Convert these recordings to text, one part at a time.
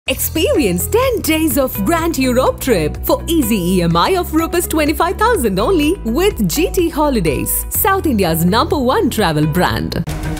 Experience 10 days of Grand Europe trip for easy EMI of Rs 25,000 only with GT Holidays, South India's number one travel brand.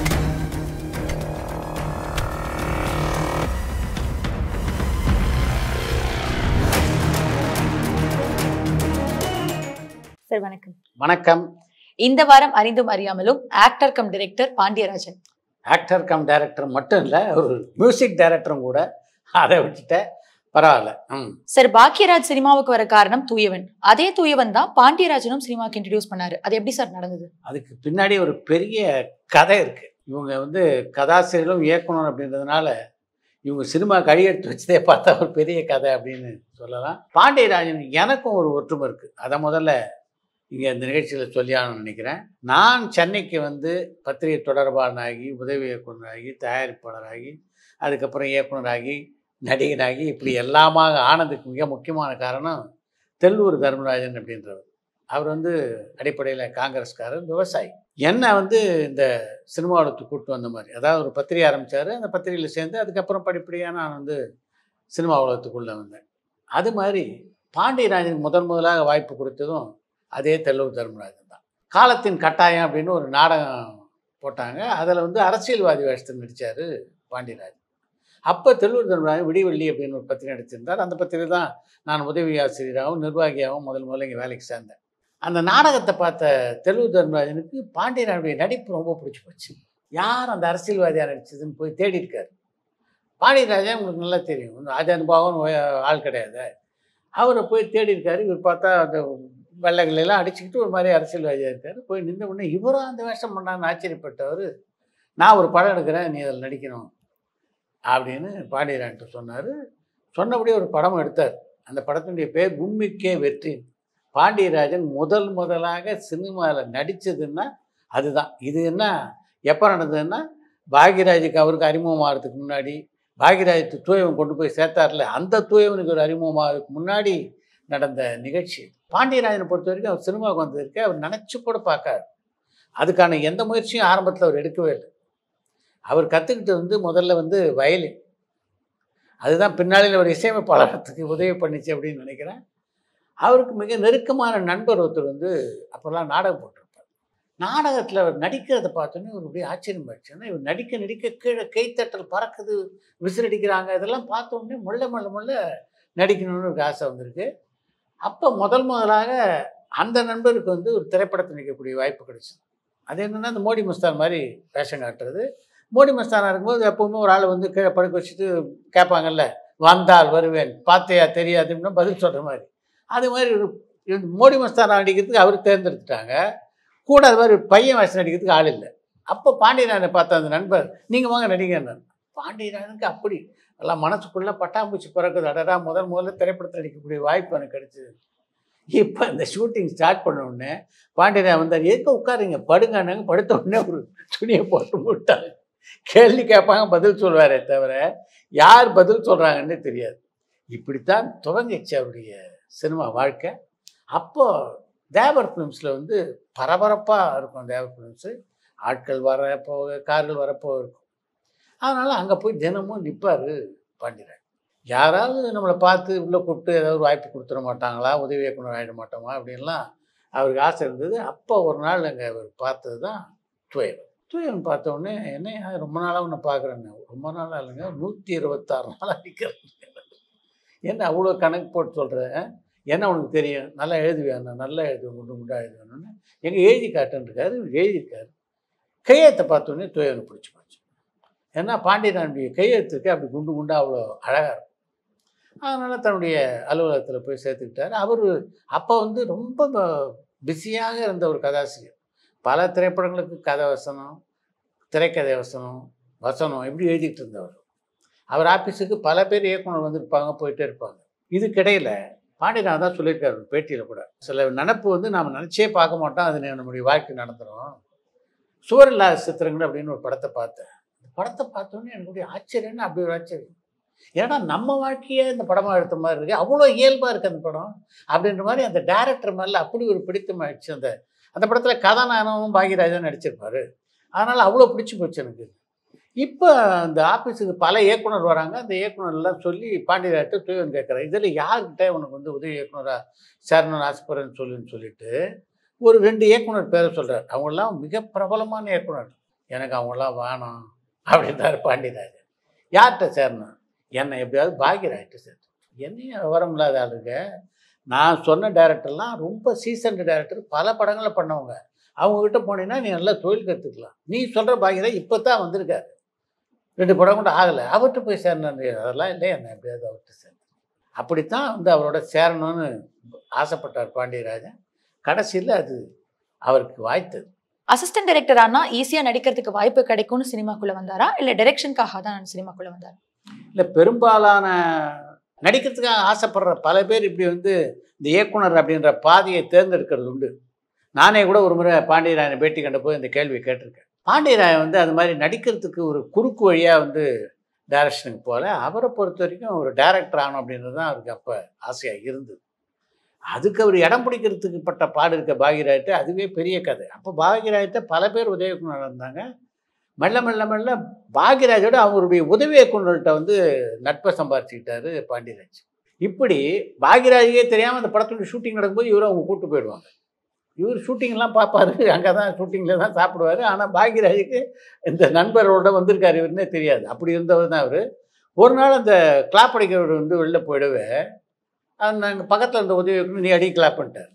Sir வணக்கம் வணக்கம் இந்த வாரம் அறிந்தும் அறியாமலும் actor cum director Pandiarajan actor cum director மட்டும் இல்லை ஒரு music டைரக்டரும் கூட அதை விட்டுட்ட பரவாயில்ல ம் சார் பாக்கியராஜ் சினிமாவுக்கு வர காரணம் தூயவன் அதே தூயவன் தான் பாண்டியராஜனும் சினிமாவுக்கு இன்ட்ரடியூஸ் பண்ணாரு அது எப்படி சார் நடந்தது அதுக்கு பின்னாடி ஒரு பெரிய கதை இருக்கு இவங்க வந்து கதாசிரியரும் இயக்குனர் அப்படின்றதுனால இவங்க சினிமா கழியெடுத்து வச்சதே பார்த்தா ஒரு பெரிய கதை அப்படின்னு சொல்லலாம் பாண்டியராஜன் எனக்கும் ஒரு ஒற்றுமை இருக்குது அதை முதல்ல இங்கே இந்த நிகழ்ச்சியில் சொல்லியாகணும்னு நினைக்கிறேன் நான் சென்னைக்கு வந்து பத்திரிகை தொடர்பாளனாகி உதவி இயக்குனராகி தயாரிப்பாளராகி அதுக்கப்புறம் இயக்குனராகி நடிகனாகி இப்படி எல்லாமாக ஆனதுக்கு மிக முக்கியமான காரணம் தெல்லூர் தர்மராஜன் அப்படின்றவர் அவர் வந்து அடிப்படையில் காங்கிரஸ்காரர் விவசாயி என்னை வந்து இந்த சினிமாவுக்கு கூப்பிட்டு வந்த மாதிரி அதாவது ஒரு பத்திரிகை ஆரம்பித்தார் அந்த பத்திரிகையில் சேர்ந்து அதுக்கப்புறம் படிப்படியாக நான் வந்து சினிமா உலகத்துக்குள்ளே வந்தேன் அது மாதிரி பாண்டியராஜனுக்கு முதன் முதலாக வாய்ப்பு கொடுத்ததும் அதே தெல்லூர் தர்மராஜன் தான் காலத்தின் கட்டாயம் அப்படின்னு ஒரு நாடகம் போட்டாங்க அதில் வந்து அரசியல்வாதி வேஷத்தில் நடித்தார் பாண்டியராஜன் அப்போ தெல்லூர் தர்மராஜன் விடிவெள்ளி அப்படின்னு ஒரு பத்திரிகை நடிச்சிருந்தார் அந்த பத்திரிகை தான் நான் உதவி ஆசிரியராகவும் நிர்வாகியாகவும் முதல் முதல்ல இங்கே வேலைக்கு சேர்ந்தேன் அந்த நாடகத்தை பார்த்த தெலுங்கு தர்மராஜனுக்கு பாண்டியராஜனுடைய நடிப்பு ரொம்ப பிடிச்சி போச்சு யார் அந்த அரசியல்வாதியாக நடிச்சதுன்னு போய் தேடி இருக்காரு பாண்டியராஜன் உங்களுக்கு நல்லா தெரியும் ராஜன் பாவன் ஆள் கிடையாது அவரை போய் தேடி இருக்காரு இவர் பார்த்தா அந்த வெள்ளைகளெல்லாம் அடிச்சுக்கிட்டு ஒரு மாதிரி அரசியல்வாதியாக இருக்கார் போய் நின்ற உடனே இவரும் அந்த வேஷம் பண்ணான்னு ஆச்சரியப்பட்டவர் நான் ஒரு படம் எடுக்கிறேன் நீ அதில் நடிக்கணும் அப்படின்னு பாண்டியராஜன் சொன்னார் சொன்னபடியே ஒரு படம் எடுத்தார் அந்த படத்தினுடைய பேர் உண்மைக்கே வெற்றி பாண்டியராஜன் முதல் முதலாக சினிமாவில் நடித்ததுன்னா அதுதான் இது என்ன எப்போ நடந்ததுன்னா பாக்யராஜுக்கு அவருக்கு அறிமுகமாகிறதுக்கு முன்னாடி பாக்யராஜத்து தூயவன் கொண்டு போய் சேர்த்தார்ல அந்த தூயவனுக்கு ஒரு அறிமுகமாகிறதுக்கு முன்னாடி நடந்த நிகழ்ச்சி பாண்டியராஜனை பொறுத்த வரைக்கும் அவர் சினிமாவுக்கு வந்ததற்கு அவர் நினச்சி கூட பார்க்காரு அதுக்கான எந்த முயற்சியும் ஆரம்பத்தில் அவர் எடுக்கவே இல்லை அவர் கற்றுக்கிட்டு வந்து முதல்ல வந்து வயலின் அதுதான் பின்னாளில் ஒரு இசையமைப்பாளரத்துக்கு உதவி பண்ணிச்சு அப்படின்னு நினைக்கிறேன் அவருக்கு மிக நெருக்கமான நண்பர் ஒருத்தர் வந்து அப்போல்லாம் நாடகம் போட்டிருப்பார் நாடகத்தில் அவர் நடிக்கிறத பார்த்தோன்னே ஒரு அப்படியே ஆச்சரியம் ஆயிடுச்சு ஏன்னா இவர் நடிக்க நடிக்க கீழே கைத்தட்டல் பறக்குது விசிறடிக்கிறாங்க இதெல்லாம் பார்த்த உடனே முள்ள முள்ள முள்ள நடிக்கணும்னு ஒரு ஆசை வந்திருக்கு அப்போ முதல் முதலாக அந்த நண்பருக்கு வந்து ஒரு திரைப்படத்தை நடிக்கக்கூடிய வாய்ப்பு கிடைச்சிது அது என்னென்னா அந்த மோடி மஸ்தான் மாதிரி வேஷம் காட்டுறது மோடி மஸ்தானாக இருக்கும்போது எப்போவுமே ஒரு ஆளை வந்து கீழே படுக்க வச்சுட்டு கேட்பாங்கல்ல வந்தால் வருவேன் பார்த்தையா தெரியாதுன்னா பதில் சொல்கிற மாதிரி அது மாதிரி ஒரு மோடி மஸ்தானா நடிக்கிறதுக்கு அவர் தேர்ந்தெடுத்துட்டாங்க கூட அது மாதிரி ஒரு பையன் வேஷம் நடிக்கிறதுக்கு ஆள் இல்லை அப்போ பாண்டியராஜனை பார்த்த அந்த நண்பர் நீங்கள் வாங்க நடிகர் பாண்டியராஜனுக்கு அப்படி எல்லாம் மனசுக்குள்ளே பட்டாம்பூச்சி பிறக்குது அடடா முதல் முதல்ல திரைப்படத்தில் நடிக்கக்கூடிய வாய்ப்பு எனக்கு கிடைச்சிது இப்போ இந்த ஷூட்டிங் ஸ்டார்ட் பண்ண உடனே பாண்டியராஜன் வந்தார் எதுக்கு உட்காருங்க படுங்கன்னாங்க படுத்த உடனே ஒரு துணியை போட்டு போட்டாங்க கேள்வி கேட்பாங்க பதில் சொல்வாரே தவிர யார் பதில் சொல்கிறாங்கன்னு தெரியாது இப்படித்தான் துவங்கிச்சு அவருடைய சினிமா வாழ்க்கை அப்போது தேவர் ஃபிலிம்ஸில் வந்து பரபரப்பாக இருக்கும் தேவர் ஃபிலிம்ஸு ஆட்கள் வர போக கார்கள் வரப்போக இருக்கும் அதனால் அங்கே போய் தினமும் நிற்பார் பாண்டியராஜ் யாராவது நம்மளை பார்த்து உள்ளே கூப்பிட்டு ஏதாவது ஒரு வாய்ப்பு கொடுத்துட மாட்டாங்களா உதவி இயக்குனர் ஆகிட மாட்டோமா அப்படின்லாம் அவருக்கு ஆசை இருந்தது அப்போ ஒரு நாள் அங்கே அவர் பார்த்தது தான் துயவன் துயவன் பார்த்த உடனே என்ன ரொம்ப நாளாக உன்னை பார்க்குறேன்னு ரொம்ப நாளாக இல்லைங்க நூற்றி இருபத்தாறு நாளாக நிற்கிறேன் என்ன அவ்வளோ கணக்கு போட்டு சொல்கிறேன் என்ன உனக்கு தெரியும் நல்லா எழுதுவேன் நான் நல்லா எழுதுவேன் குண்டு குண்டா எழுதுவேன்னு எங்கே எழுதி காட்டுன்ருக்காரு எழுதியிருக்காரு கையெழுத்தை பார்த்தோன்னே துயவனை பிடிச்சி போச்சு ஏன்னா பாண்டியனுடைய கையெழுத்துக்கு அப்படி குண்டு குண்டா அவ்வளோ அழகாக இருக்கும் அதனால் தன்னுடைய அலுவலகத்தில் போய் சேர்த்துக்கிட்டார் அவர் அப்போ வந்து ரொம்ப பிஸியாக இருந்த ஒரு கதாசிரியர் பல திரைப்படங்களுக்கு கதை வசனம் திரைக்கதை வசனம் வசனம் இப்படி எழுதிட்டு இருந்தவர் அவர் ஆஃபீஸுக்கு பல பேர் இயக்குனர் வந்திருப்பாங்க போயிட்டே இருப்பாங்க இதுக்கிடையில் பாண்டியன் தான் சொல்லியிருக்காரு ஒரு பேட்டியில் கூட சில நினப்பு வந்து நாம் நினச்சே பார்க்க மாட்டோம் அது நம்முடைய வாழ்க்கை நடந்துடும் சுவர் இல்லாத சித்திரங்கள் அப்படின்னு ஒரு படத்தை பார்த்தேன் அந்த படத்தை பார்த்தோன்னே எனக்கு ஆச்சரியம்னு அப்படி ஒரு ஆச்சரியம் ஏன்னா நம்ம வாழ்க்கையே இந்த படமாக எடுத்த மாதிரி இருக்குது அவ்வளோ இயல்பாக இருக்குது அந்த படம் அப்படின்ற மாதிரி அந்த டேரக்டர் மேலே அப்படி ஒரு பிடித்தமாயிடுச்சு அந்த அந்த படத்தில் கதாநாயகனும் பாக்யராஜன் நடிச்சிருப்பார் அதனால் அவ்வளோ பிடிச்சி போச்சு எனக்கு இப்போ அந்த ஆஃபீஸுக்கு பல இயக்குனர் வராங்க அந்த இயக்குனர்லாம் சொல்லி பாண்டியராஜ்ட்ட தூயவன் கேட்குறேன் இதில் யார்கிட்ட உனக்கு வந்து உதவி இயக்குனராக சேரணும்னு ஆசைப்படுறேன்னு சொல்லுன்னு சொல்லிட்டு ஒரு ரெண்டு இயக்குனர் பேரை சொல்கிறார் அவங்களாம் மிக பிரபலமான இயக்குனர் எனக்கு அவங்களாம் வேணும் அப்படின்றாரு பாண்டியராஜ் யார்கிட்ட சேரணும் என்னை எப்படியாவது பாக்யராஜ்ட்ட சேர்த்து என்னையும் விவரம் இல்லாத ஆளுங்க நான் சொன்ன டேரக்டர்லாம் ரொம்ப சீசன்டு டேரக்டர் பல படங்களை பண்ணவங்க அவங்கக்கிட்ட போனீங்கன்னா நீ நல்லா தொழில் கற்றுக்கலாம் நீ சொல்கிற பாக்யராஜ் இப்போ தான் வந்திருக்காரு ரெண்டு படம் கூட ஆகலை அவர்கிட்ட போய் சேரணும் அதெல்லாம் இல்லை என்ன எப்படியாவது அவர்கிட்ட சேரணும் அப்படித்தான் வந்து அவரோட சேரணும்னு ஆசைப்பட்டார் பாண்டியராஜன் கடைசியில் அது அவருக்கு வாய்த்தது அசிஸ்டன்ட் டைரக்டர் ஆனா ஈஸியா நடிக்கிறதுக்கு வாய்ப்பு கிடைக்கும்னு சினிமாக்குள்ள வந்தாரா இல்ல டைரக்ஷனுக்காக தான் சினிமாக்குள்ள வந்தாரா இல்லை பெரும்பாலான நடிக்கிறதுக்காக ஆசைப்படுற பல பேர் இப்படி வந்து இந்த இயக்குனர் அப்படின்ற பாதையை தேர்ந்தெடுக்கிறது உண்டு நானே கூட ஒரு முறை பாண்டியராயனை பேட்டி கண்ட போது இந்த கேள்வியை கேட்டிருக்கேன் பாண்டியராயன் வந்து அது மாதிரி நடிக்கிறதுக்கு ஒரு குறுக்கு வழியாக வந்து டைரக்ஷனுக்கு போகல அவரை பொறுத்த வரைக்கும் ஒரு டைரக்டர் ஆகணும் அப்படின்றது தான் அவருக்கு அப்போ ஆசையாக இருந்தது அதுக்கு அவர் இடம் பிடிக்கிறதுக்கு பட்ட பாடு இருக்க பாகியராஜத்தை அதுவே பெரிய கதை அப்போ பாகியராஜத்தை பல பேர் உதவி இயக்குனர் இருந்தாங்க மெல்ல மெல்ல மெல்ல பாகியராஜோட அவருடைய உதவி இயக்குனர்கிட்ட வந்து நட்பை சம்பாரிச்சுக்கிட்டாரு பாண்டியராஜ் இப்படி பாகியராஜுக்கே தெரியாமல் அந்த படத்துடைய ஷூட்டிங் நடக்கும்போது இவரை அவங்க கூட்டு போயிடுவாங்க இவர் ஷூட்டிங்லாம் பார்ப்பாரு அங்கே தான் ஷூட்டிங்கில் தான் சாப்பிடுவார் ஆனால் பாக்யராஜுக்கு இந்த நண்பரோட வந்திருக்காரு இவருன்னே தெரியாது அப்படி இருந்தவர் தான் அவர் ஒரு நாள் அந்த கிளாப் அடிக்கிறவர் வந்து வெளில போயிடவே நாங்கள் பக்கத்தில் இருந்த உதவி இயக்குனர், நீ அடி கிளாப் பண்ணிட்டார்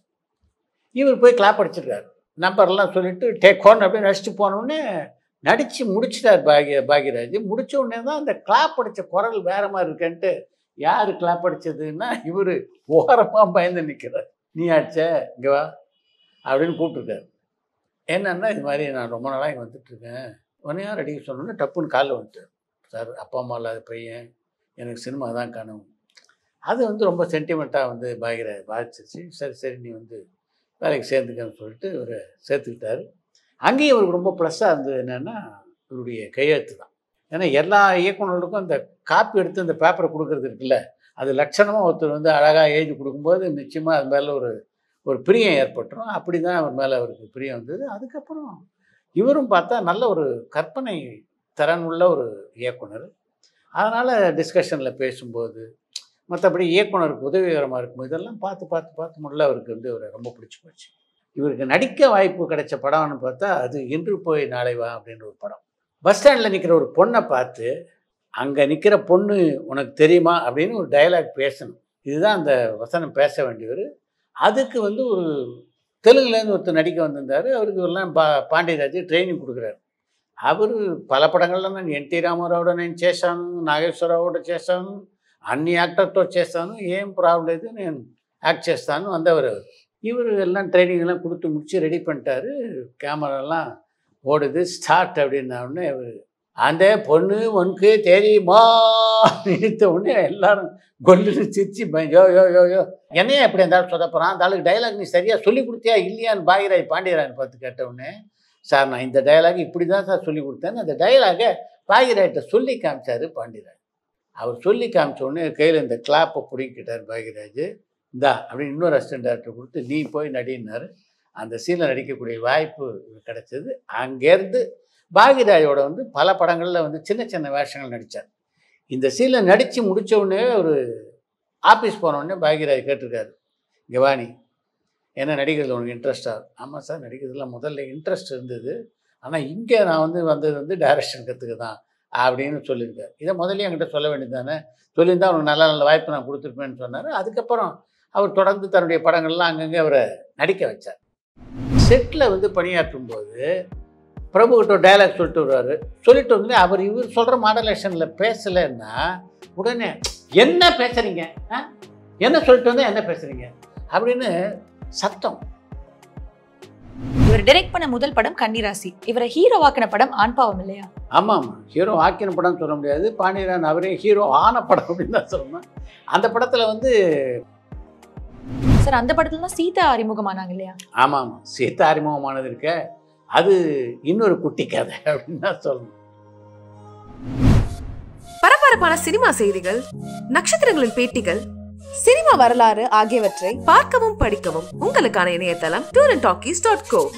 இவர் போய் கிளாப் அடிச்சிருக்காரு நம்பர்லாம் சொல்லிட்டு டேக் ஒன் அப்படின்னு நடிச்சுட்டு போனோடனே நடித்து முடிச்சிட்டார் பாக்ய பாக்யராஜ் முடிச்ச உடனே தான் அந்த கிளாப் அடித்த குரல் வேற மாதிரி இருக்கேன்ட்டு யார் கிளாப் அடிச்சதுன்னா இவர் ஓரமாக பயந்து நிற்கிறார் நீ அடிச்ச இங்கே வா அப்படின்னு கூப்பிட்டுருக்காரு என்னன்னா இது மாதிரி நான் ரொம்ப நாளாக இங்கே வந்துட்டுருக்கேன் உடனே யார் அடிக்க சொன்னோன்னே டப்புன்னு காலில் வந்துட்டார் சார் அப்பா அம்மா இல்லாத பையன் எனக்கு சினிமா தான் கனவு அது வந்து ரொம்ப சென்டிமெண்ட்டாக வந்து பாகிராஜ் பாதிச்சிருச்சு சரி சரி நீ வந்து வேலைக்கு சேர்ந்துக்கன்னு சொல்லிட்டு இவரை சேர்த்துக்கிட்டாரு அங்கேயும் இவருக்கு ரொம்ப ப்ளஸ்ஸாக இருந்தது என்னென்னா இவருடைய கையெழுத்து தான் ஏன்னா எல்லா இயக்குநர்களுக்கும் அந்த காப்பி எடுத்து அந்த பேப்பரை கொடுக்கறது இருக்குல்ல அது லட்சணமாக ஒருத்தர் வந்து அழகாக எழுதி கொடுக்கும்போது நிச்சயமாக அது மேலே ஒரு ஒரு பிரியம் ஏற்பட்டுரும் அப்படி தான் அவர் மேலே அவருக்கு பிரியம் வந்தது அதுக்கப்புறம் இவரும் பார்த்தா நல்ல ஒரு கற்பனை திறன் உள்ள ஒரு இயக்குனர் அதனால் டிஸ்கஷனில் பேசும்போது மற்றபடி இயக்குனருக்கு உதவிகரமாக இருக்கும் இதெல்லாம் பார்த்து பார்த்து பார்த்து முள்ள அவருக்கு வந்து இவரை ரொம்ப பிடிச்சி போச்சு இவருக்கு நடிக்க வாய்ப்பு கிடைச்ச படம்னு பார்த்தா அது இன்று போய் நாளை வா அப்படின்ற ஒரு படம் பஸ் ஸ்டாண்டில் நிற்கிற ஒரு பொண்ணை பார்த்து அங்கே நிற்கிற பொண்ணு உனக்கு தெரியுமா அப்படின்னு ஒரு டயலாக் பேசணும் இதுதான் அந்த வசனம் பேச வேண்டியவர் அதுக்கு வந்து ஒரு தெலுங்குலேருந்து ஒருத்தர் நடிக்க வந்திருந்தார் அவருக்கு எல்லாம் பா పాండ్యరాజు ట్రైనింగ్ கொடுக்குறாரு அவர் పల పడంలో నేను ఎన్టీ రామారావు నేను చేశాను నాగేశ్వరరావు కూడా చేశాను అన్ని యాక్టర్తో చేస్తాను ఏం ప్రాబ్లం లేదు నేను యాక్ட் చేస్తాను வந்தவர் அவர் இவர் எல்லாம் ட்ரைனிங் எல்லாம் கொடுத்து முடிச்சு ரெடி பண்ணிட்டாரு கேமராலாம் ஓடுது ஸ்டார்ட் அப்படின்ன உடனே அவர் அந்த பொண்ணு உனக்கு தெரியுமா நிறுத்த உடனே எல்லாரும் கொல்லுன்னு சிரிச்சு பய- யோ யோ யோ யோ என்னையே எப்படி இருந்தாலும் சொல்ல போகிறான் அந்த ஆளுக்கு டைலாக் நீ சரியாக சொல்லி கொடுத்தியா இல்லையான்னு பாகிராஜ் பாண்டியராஜன் பார்த்து கேட்ட உடனே சார் நான் இந்த டயலாக் இப்படி தான் சார் சொல்லி கொடுத்தேன் அந்த டயலாகை பாகிராஜ்கிட்ட சொல்லி காமிச்சாரு பாண்டியராஜ் அவர் சொல்லி காமிச்ச உடனே கையில் இந்த கிளாப்பை பிடிக்கிட்டார் பாகிராஜ் இந்தா அப்படின்னு இன்னொரு அசிஸ்டன்ட் டேரக்டர் கொடுத்து நீ போய் நடினார் அந்த சீனில் நடிக்கக்கூடிய வாய்ப்பு கிடைச்சது அங்கேருந்து பாகிராஜோட வந்து பல படங்களில் வந்து சின்ன சின்ன வேஷங்கள் நடித்தார் இந்த சீனில் நடித்து முடிச்ச உடனே ஒரு ஆஃபீஸ் போன உடனே பாகிராஜ் கேட்டிருக்காரு இங்கே வாணி என்ன நடிக்கிறதுல உனக்கு இன்ட்ரெஸ்டாக ஆமாம் சார் நடிக்கிறதுல முதல்ல இன்ட்ரெஸ்ட் இருந்தது ஆனால் இங்கே நான் வந்து வந்தது வந்து டைரக்ஷன் கற்றுக்க தான் அப்படின்னு சொல்லியிருக்காரு இதை முதல்ல என்கிட்ட சொல்ல வேண்டியது தானே சொல்லியிருந்தா அவனுக்கு நல்ல நல்ல வாய்ப்பு நான் கொடுத்துருப்பேன்னு சொன்னார் அதுக்கப்புறம் அவர் தொடர்ந்து தன்னுடைய படங்கள்லாம் அங்கங்கே அவரை நடிக்க வச்சார் செட்டில் வந்து பணியாற்றும் போது பிரபுகிட்ட ஒரு டயலாக் சொல்லிட்டு வருவார் சொல்லிட்டு வந்து அவர் இவர் சொல்கிற மாடலேஷனில் பேசலைன்னா உடனே என்ன பேசுகிறீங்க ஆ என்ன சொல்லிட்டு வந்தால் என்ன பேசுகிறீங்க அப்படின்னு சத்தம் இவர் டைரக்ட் பண்ண முதல் படம் கன்னிராசி இவரை ஹீரோ ஆக்கின படம் ஆண் பாவம் இல்லையா ஆமாம் ஆமாம் ஹீரோ ஆக்கின படம் சொல்ல முடியாது பாண்டியரான் அவரே ஹீரோ ஆன படம் அப்படின்னு தான் சொல்லணும் அந்த படத்தில் வந்து சார் அந்த படத்துல தான் சீதா அறிமுகமானாங்க இல்லையா ஆமாம் ஆமாம் சீதா அறிமுகமானது இருக்க அது இன்னொரு குட்டி கதை அப்படின்னு தான் சொல்லணும் பரபரப்பான சினிமா செய்திகள் நட்சத்திரங்களின் பேட்டிகள் சினிமா வரலாறு ஆகியவற்றை பார்க்கவும் படிக்கவும் உங்களுக்கான இணையதளம் tour and talkies dot go